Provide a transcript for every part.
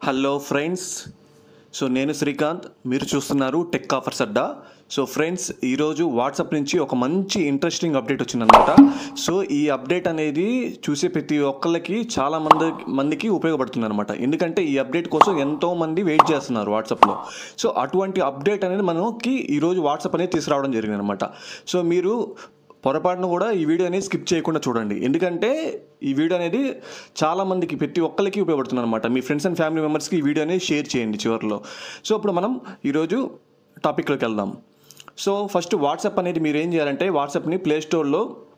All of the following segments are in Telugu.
హలో ఫ్రెండ్స్ సో నేను శ్రీకాంత్ మీరు చూస్తున్నారు టెక్ ఆఫర్స్ అడ్డా సో ఫ్రెండ్స్ ఈరోజు వాట్సాప్ నుంచి ఒక మంచి ఇంట్రెస్టింగ్ అప్డేట్ వచ్చిందనమాట సో ఈ అప్డేట్ అనేది చూసే ప్రతి ఒక్కళ్ళకి చాలా మంది మందికి ఉపయోగపడుతుంది అనమాట ఎందుకంటే ఈ అప్డేట్ కోసం ఎంతో మంది వెయిట్ చేస్తున్నారు వాట్సాప్లో సో అటువంటి అప్డేట్ అనేది మనకి ఈరోజు వాట్సాప్ అనేది తీసుకురావడం జరిగింది అనమాట సో మీరు పొరపాటును కూడా ఈ వీడియో అనేది స్కిప్ చేయకుండా చూడండి ఎందుకంటే ఈ వీడియో అనేది చాలా మందికి ప్రతి ఒక్కరికి ఉపయోగపడుతుంది అనమాట మీ ఫ్రెండ్స్ అండ్ ఫ్యామిలీ మెంబర్స్కి ఈ వీడియో అనేది షేర్ చేయండి చివరిలో సో ఇప్పుడు మనం ఈరోజు టాపిక్లోకి వెళ్దాం సో ఫస్ట్ వాట్సాప్ అనేది మీరు ఏం చేయాలంటే వాట్సాప్ని ప్లే స్టోర్లో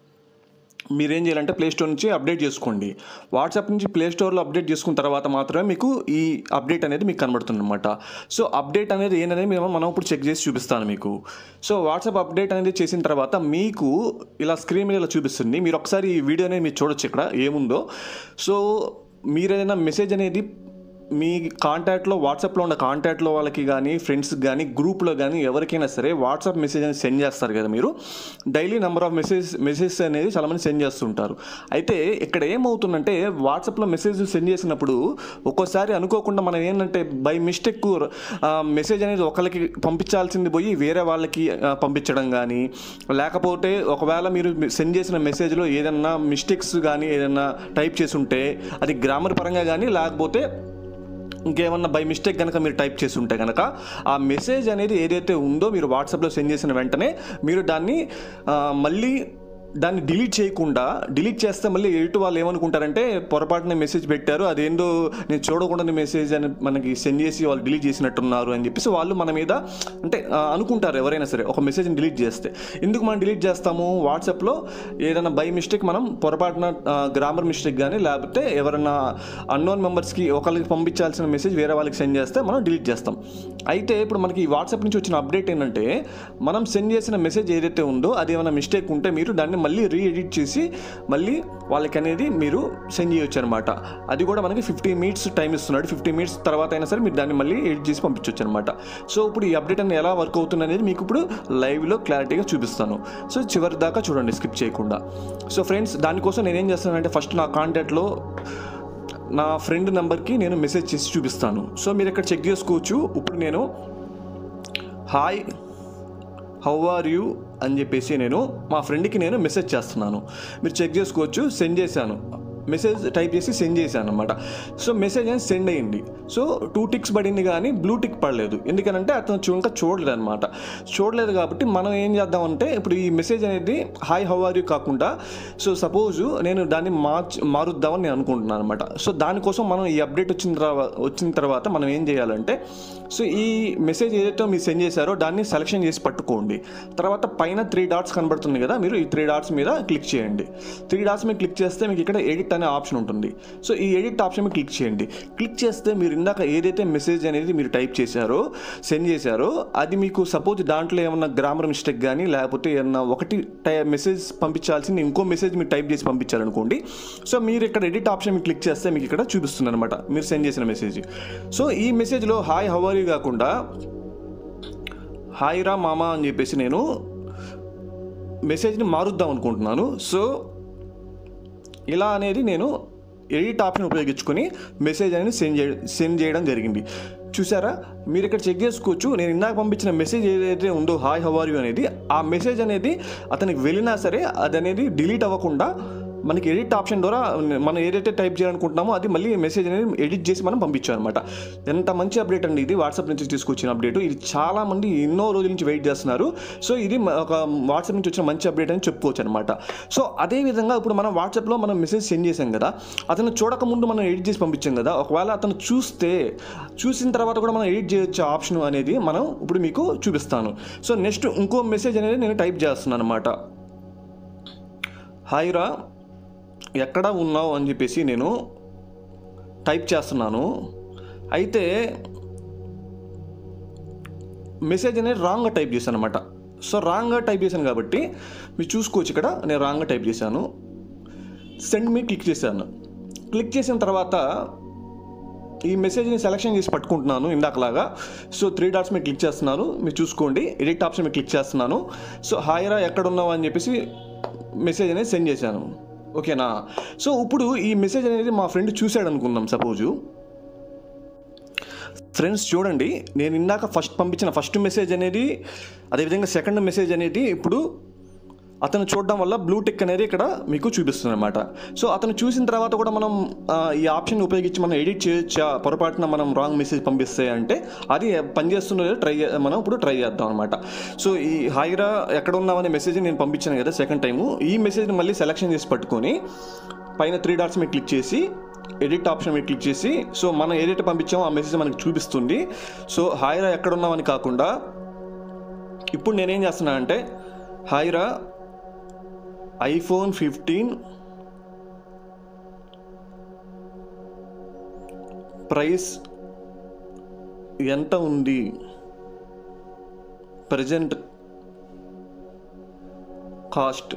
మీరు ఏం చేయాలంటే ప్లే స్టోర్ నుంచి అప్డేట్ చేసుకోండి వాట్సాప్ నుంచి ప్లే స్టోర్లో అప్డేట్ చేసుకున్న తర్వాత మాత్రమే మీకు ఈ అప్డేట్ అనేది మీకు కనబడుతుంది అనమాట సో అప్డేట్ అనేది ఏంటనేది మేము మనం ఇప్పుడు చెక్ చేసి చూపిస్తాను మీకు సో వాట్సాప్ అప్డేట్ అనేది చేసిన తర్వాత మీకు ఇలా స్క్రీన్ మీద ఇలా చూపిస్తుంది మీరు ఒకసారి ఈ వీడియో అనేది మీరు చూడొచ్చు ఇక్కడ ఏముందో సో మీరు ఏదైనా మెసేజ్ అనేది మీ కాంటాక్ట్లో వాట్సాప్లో ఉన్న కాంటాక్ట్లో వాళ్ళకి కానీ ఫ్రెండ్స్కి కానీ గ్రూప్లో కానీ ఎవరికైనా సరే వాట్సాప్ మెసేజ్ అనేది సెండ్ చేస్తారు కదా మీరు daily number of message message అనేది చాలామంది సెండ్ చేస్తుంటారు అయితే ఇక్కడ ఏమవుతుందంటే వాట్సాప్లో మెసేజ్ సెండ్ చేసినప్పుడు ఒక్కోసారి అనుకోకుండా మనం ఏంటంటే బై మిస్టేక్ మెసేజ్ అనేది ఒకరికి పంపించాల్సింది పోయి వేరే వాళ్ళకి ఆ, పంపించడం కానీ లేకపోతే ఒకవేళ మీరు సెండ్ చేసిన మెసేజ్లో ఏదన్నా మిస్టేక్స్ కానీ ఏదన్నా టైప్ చేసి ఉంటే అది గ్రామర్ పరంగా కానీ లేకపోతే ఇంకేమన్నా బై మిస్టేక్ కనుక మీరు టైప్ చేసి ఉంటే కనుక ఆ మెసేజ్ అనేది ఏదైతే ఉందో మీరు వాట్సాప్లో సెండ్ చేసిన వెంటనే మీరు దాన్ని ఆ, మళ్ళీ దాన్ని డిలీట్ చేయకుండా డిలీట్ చేస్తే మళ్ళీ ఎటు వాళ్ళు ఏమనుకుంటారంటే పొరపాటున మెసేజ్ పెట్టారు అదేందో నేను చూడకుండా మెసేజ్ అని మనకి సెండ్ చేసి వాళ్ళు డిలీట్ చేసినట్టున్నారు అని చెప్పేసి వాళ్ళు మన మీద అంటే ఆ, అనుకుంటారు ఎవరైనా సరే ఒక మెసేజ్ని డిలీట్ చేస్తే ఎందుకు మనం డిలీట్ చేస్తాము వాట్సాప్లో ఏదైనా బై మిస్టేక్ మనం పొరపాటున గ్రామర్ మిస్టేక్ కానీ లేకపోతే ఎవరైనా అన్నోన్ మెంబర్స్కి ఒకరికి పంపించాల్సిన మెసేజ్ వేరే వాళ్ళకి సెండ్ చేస్తే మనం డిలీట్ చేస్తాం అయితే ఇప్పుడు మనకి ఈ వాట్సాప్ నుంచి వచ్చిన అప్డేట్ ఏంటంటే మనం సెండ్ చేసిన మెసేజ్ ఏదైతే ఉందో అది ఏమైనా మిస్టేక్ ఉంటే మీరు దాన్ని మళ్ళీ రీ ఎడిట్ చేసి మళ్ళీ వాళ్ళకి అనేది మీరు సెండ్ చేయొచ్చు అనమాట అది కూడా మనకి ఫిఫ్టీన్ మినిట్స్ టైం ఇస్తున్నాడు ఫిఫ్టీన్ మినిట్స్ తర్వాత అయినా సరే మీరు దాన్ని మళ్ళీ ఎడిట్ చేసి పంపించవచ్చు అనమాట సో ఇప్పుడు ఈ అప్డేట్ అనేది ఎలా వర్క్ అవుతుంది అనేది మీకు ఇప్పుడు లైవ్లో క్లారిటీగా చూపిస్తాను సో చివరి దాకా చూడండి స్కిప్ చేయకుండా సో ఫ్రెండ్స్ దానికోసం నేనేం చేస్తానంటే ఫస్ట్ నా కాంటాక్ట్లో నా ఫ్రెండ్ నెంబర్కి నేను మెసేజ్ చేసి చూపిస్తాను సో మీరు ఇక్కడ చెక్ చేసుకోవచ్చు ఇప్పుడు నేను హాయ్ హౌ ఆర్ యూ అని చెప్పేసి నేను మా ఫ్రెండ్కి నేను మెసేజ్ చేస్తున్నాను మీరు చెక్ చేసుకోవచ్చు సెండ్ చేశాను మెసేజ్ టైప్ చేసి సెండ్ చేశాను అనమాట సో మెసేజ్ అనేది సెండ్ అయ్యింది సో టూ టిక్స్ పడింది కానీ బ్లూ టిక్ పడలేదు ఎందుకనంటే అతను చూ- ఇంకా చూడలేదు అనమాట చూడలేదు కాబట్టి మనం ఏం చేద్దామంటే ఇప్పుడు ఈ మెసేజ్ అనేది హాయ్ హౌ ఆర్ యూ కాకుండా సో సపోజ్ నేను దాన్ని మార్చ్ మారుద్దామని నేను అనుకుంటున్నాను అనమాట సో దానికోసం మనం ఈ అప్డేట్ వచ్చిన తర్వాత వచ్చిన తర్వాత మనం ఏం చేయాలంటే సో ఈ మెసేజ్ ఏదైతే మీరు సెండ్ చేశారో దాన్ని సెలెక్షన్ చేసి పట్టుకోండి తర్వాత పైన త్రీ డాట్స్ కనబడుతుంది కదా మీరు ఈ త్రీ డాట్స్ మీద క్లిక్ చేయండి త్రీ డాట్స్ మీద క్లిక్ చేస్తే మీకు ఇక్కడ ఎడిట్ అనే ఆప్షన్ ఉంటుంది సో ఈ ఎడిట్ ఆప్షన్ మీద క్లిక్ చేయండి క్లిక్ చేస్తే మీరు ఇందాక ఏదైతే మెసేజ్ అనేది మీరు టైప్ చేశారో సెండ్ చేశారో అది మీకు సపోజ్ దాంట్లో ఏమన్నా గ్రామర్ మిస్టేక్ కానీ లేకపోతే ఏమన్నా ఒకటి టై మెసేజ్ పంపించాల్సింది ఇంకో మెసేజ్ మీరు టైప్ చేసి పంపించారనుకోండి సో మీరు ఇక్కడ ఎడిట్ ఆప్షన్ మీద క్లిక్ చేస్తే మీకు ఇక్కడ చూపిస్తుంది అనమాట మీరు సెండ్ చేసిన మెసేజ్ సో ఈ మెసేజ్లో హాయ్ హవర్ యూ కాకుండా హాయ్ రా మామా అని చెప్పేసి నేను మెసేజ్ని మారుద్దాం అనుకుంటున్నాను సో ఇలా అనేది నేను ఎడిట్ ఆప్షన్ ఉపయోగించుకొని మెసేజ్ అనేది సెండ్ చేయ సెండ్ చేయడం జరిగింది చూసారా మీరు ఇక్కడ చెక్ చేసుకోవచ్చు నేను ఇందాక పంపించిన మెసేజ్ ఏదైతే ఉందో హాయ్ హవర్ యూ అనేది ఆ మెసేజ్ అనేది అతనికి వెళ్ళినా సరే అది అనేది డిలీట్ అవ్వకుండా మనకి ఎడిట్ ఆప్షన్ ద్వారా మనం ఏదైతే టైప్ చేయాలనుకుంటున్నామో అది మళ్ళీ మెసేజ్ అనేది ఎడిట్ చేసి మనం పంపించాం అనమాట ఎంత మంచి అప్డేట్ అండి ఇది వాట్సాప్ నుంచి తీసుకొచ్చిన అప్డేట్ ఇది చాలా మంది ఎన్నో రోజుల నుంచి వెయిట్ చేస్తున్నారు సో ఇది మ- ఒక వాట్సాప్ నుంచి వచ్చిన మంచి అప్డేట్ అని చెప్పుకోవచ్చు అనమాట సో అదే విధంగా ఇప్పుడు మనం వాట్సాప్లో మనం మెసేజ్ సెండ్ చేసాం కదా అతను చూడకముందు మనం ఎడిట్ చేసి పంపించాం కదా ఒకవేళ అతను చూస్తే చూసిన తర్వాత కూడా మనం ఎడిట్ చేయొచ్చు ఆప్షన్ అనేది మనం ఇప్పుడు మీకు చూపిస్తాను సో నెక్స్ట్ ఇంకో మెసేజ్ అనేది నేను టైప్ చేస్తున్నాను అనమాట హాయ్ రా ఎక్కడ ఉన్నావు అని చెప్పేసి నేను టైప్ చేస్తున్నాను అయితే మెసేజ్ అనేది రాంగ్గా టైప్ చేశాను అనమాట సో రాంగ్గా టైప్ చేశాను కాబట్టి మీరు చూసుకోవచ్చు ఇక్కడ నేను రాంగ్గా టైప్ చేశాను సెండ్ మీ క్లిక్ చేశాను క్లిక్ చేసిన తర్వాత ఈ మెసేజ్ని సెలెక్షన్ చేసి పట్టుకుంటున్నాను ఇందాకలాగా సో త్రీ డాట్స్ మీద క్లిక్ చేస్తున్నాను మీరు చూసుకోండి ఎడిట్ ఆప్షన్ మీద క్లిక్ చేస్తున్నాను సో హాయిరా ఎక్కడ ఉన్నావు అని చెప్పేసి మెసేజ్ అనేది సెండ్ చేశాను ఓకేనా సో ఇప్పుడు ఈ మెసేజ్ అనేది మా ఫ్రెండ్ చూశాడు అనుకుందాం సపోజు ఫ్రెండ్స్ చూడండి నేను ఇందాక ఫస్ట్ పంపించిన ఫస్ట్ మెసేజ్ అనేది అదేవిధంగా సెకండ్ మెసేజ్ అనేది ఇప్పుడు అతను చూడడం వల్ల బ్లూ టిక్ అనేది ఇక్కడ మీకు చూపిస్తుంది అనమాట సో అతను చూసిన తర్వాత కూడా మనం ఆ, ఈ ఆప్షన్ ఉపయోగించి మనం ఎడిట్ చేయొచ్చా పొరపాటున మనం రాంగ్ మెసేజ్ పంపిస్తే అంటే అది పనిచేస్తుందో లేదో ట్రై మనం ఇప్పుడు ట్రై చేద్దాం అనమాట సో ఈ హైరా ఎక్కడ ఉన్నామనే మెసేజ్ నేను పంపించాను కదా సెకండ్ టైము ఈ మెసేజ్ని మళ్ళీ సెలెక్షన్ చేసి పట్టుకొని పైన త్రీ డాట్స్ మీద క్లిక్ చేసి ఎడిట్ ఆప్షన్ మీద క్లిక్ చేసి సో మనం ఏదైతే పంపించామో ఆ మెసేజ్ మనకి చూపిస్తుంది సో హాయిరా ఎక్కడ ఉన్నామని కాకుండా ఇప్పుడు నేనేం చేస్తున్నా అంటే హాయిరా ఐఫోన్ ఫిఫ్టీన్ ప్రైస్ ఎంత ఉంది present cost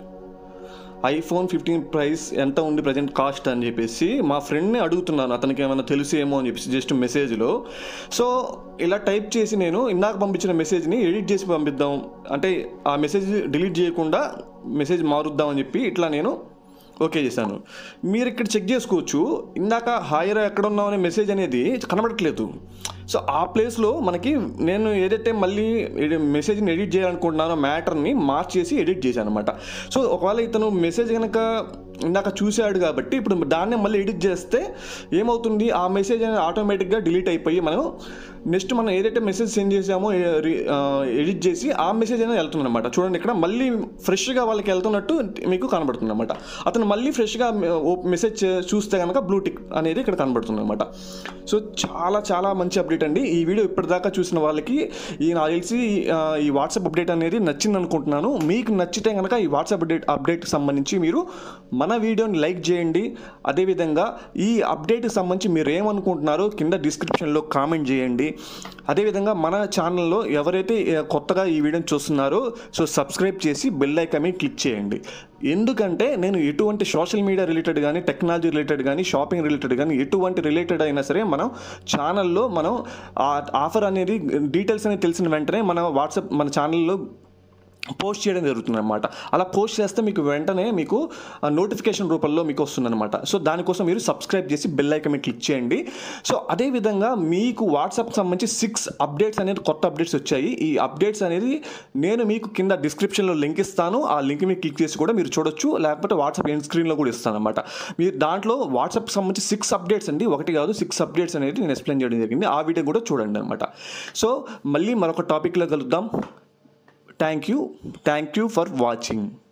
iPhone fifteen price ఎంత ఉంది ప్రజెంట్ కాస్ట్ అని చెప్పేసి మా ఫ్రెండ్ని అడుగుతున్నాను అతనికి ఏమైనా తెలుసేమో అని చెప్పేసి జస్ట్ మెసేజ్లో సో ఇలా టైప్ చేసి నేను ఇందాక పంపించిన మెసేజ్ని ఎడిట్ చేసి పంపిద్దాం అంటే ఆ మెసేజ్ డిలీట్ చేయకుండా మెసేజ్ మారుద్దాం అని చెప్పి ఇట్లా నేను ఓకే చేశాను మీరు ఇక్కడ చెక్ చేసుకోవచ్చు ఇందాక హాయర్ ఎక్కడ ఉన్నాం అనే మెసేజ్ అనేది కనబడట్లేదు సో ఆ ప్లేస్లో మనకి నేను ఏదైతే మళ్ళీ ఎడి- మెసేజ్ని ఎడిట్ చేయాలనుకుంటున్నానో మ్యాటర్ని మార్చేసి ఎడిట్ చేశాను అనమాట సో ఒకవేళ ఇతను మెసేజ్ కనుక ఇందాక చూశాడు కాబట్టి ఇప్పుడు దాన్నే మళ్ళీ ఎడిట్ చేస్తే ఏమవుతుంది ఆ మెసేజ్ అనేది ఆటోమేటిక్గా డిలీట్ అయిపోయి మనం నెక్స్ట్ మనం ఏదైతే మెసేజ్ సెండ్ చేసామో ఏ- రి- ఆ, ఎడిట్ చేసి ఆ మెసేజ్ అనేది వెళ్తుంది అనమాట చూడండి ఇక్కడ మళ్ళీ ఫ్రెష్గా వాళ్ళకి వెళ్తున్నట్టు మీకు కనబడుతుంది అనమాట అతను మళ్ళీ ఫ్రెష్గా మెసేజ్ చూస్తే కనుక బ్లూ టిక్ అనేది ఇక్కడ కనబడుతుంది అనమాట సో చాలా చాలా మంచి అప్డేట్ అండి ఈ వీడియో ఇప్పటిదాకా చూసిన వాళ్ళకి ఈ నాకు తెలిసి ఆ, ఈ వాట్సాప్ అప్డేట్ అనేది నచ్చింది అనుకుంటున్నాను మీకు నచ్చితే కనుక ఈ వాట్సాప్ అప్డేట్ అప్డేట్కి సంబంధించి మీరు మన వీడియోని లైక్ చేయండి అదేవిధంగా ఈ అప్డేట్కి సంబంధించి మీరు ఏమనుకుంటున్నారో కింద డిస్క్రిప్షన్లో కామెంట్ చేయండి అదేవిధంగా మన ఛానల్లో ఎవరైతే ఆ, కొత్తగా ఈ వీడియోని చూస్తున్నారో సో సబ్స్క్రైబ్ చేసి బెల్ ఐకాన్ మీద క్లిక్ చేయండి ఎందుకంటే నేను ఎటువంటి సోషల్ మీడియా రిలేటెడ్ కానీ టెక్నాలజీ రిలేటెడ్ కానీ షాపింగ్ రిలేటెడ్ కానీ ఎటువంటి రిలేటెడ్ అయినా సరే మనం ఛానల్లో మనం ఆ ఆఫర్ అనేది డీటెయిల్స్ అనేది తెలిసిన వెంటనే మన వాట్సాప్ మన ఛానల్లో పోస్ట్ చేయడం జరుగుతుంది అనమాట అలా పోస్ట్ చేస్తే మీకు వెంటనే మీకు నోటిఫికేషన్ రూపంలో మీకు వస్తుందన్నమాట సో దానికోసం మీరు సబ్స్క్రైబ్ చేసి బెల్ ఐకన్ మీద క్లిక్ చేయండి సో అదేవిధంగా మీకు వాట్సాప్కి సంబంధించి సిక్స్ అప్డేట్స్ అనేది కొత్త అప్డేట్స్ వచ్చాయి ఈ అప్డేట్స్ అనేది నేను మీకు కింద డిస్క్రిప్షన్లో లింక్ ఇస్తాను ఆ లింక్ మీద క్లిక్ చేసి కూడా మీరు చూడొచ్చు లేకపోతే వాట్సాప్ ఎండ్ స్క్రీన్లో కూడా ఇస్తాను అనమాట మీరు దాంట్లో వాట్సాప్కి సంబంధించి సిక్స్ అప్డేట్స్ అండి ఒకటి కాదు సిక్స్ అప్డేట్స్ అనేది నేను ఎక్స్ప్లెయిన్ చేయడం జరిగింది ఆ వీడియో కూడా చూడండి అనమాట సో మళ్ళీ మరొక టాపిక్లో కలుద్దాం thank you thank you for watching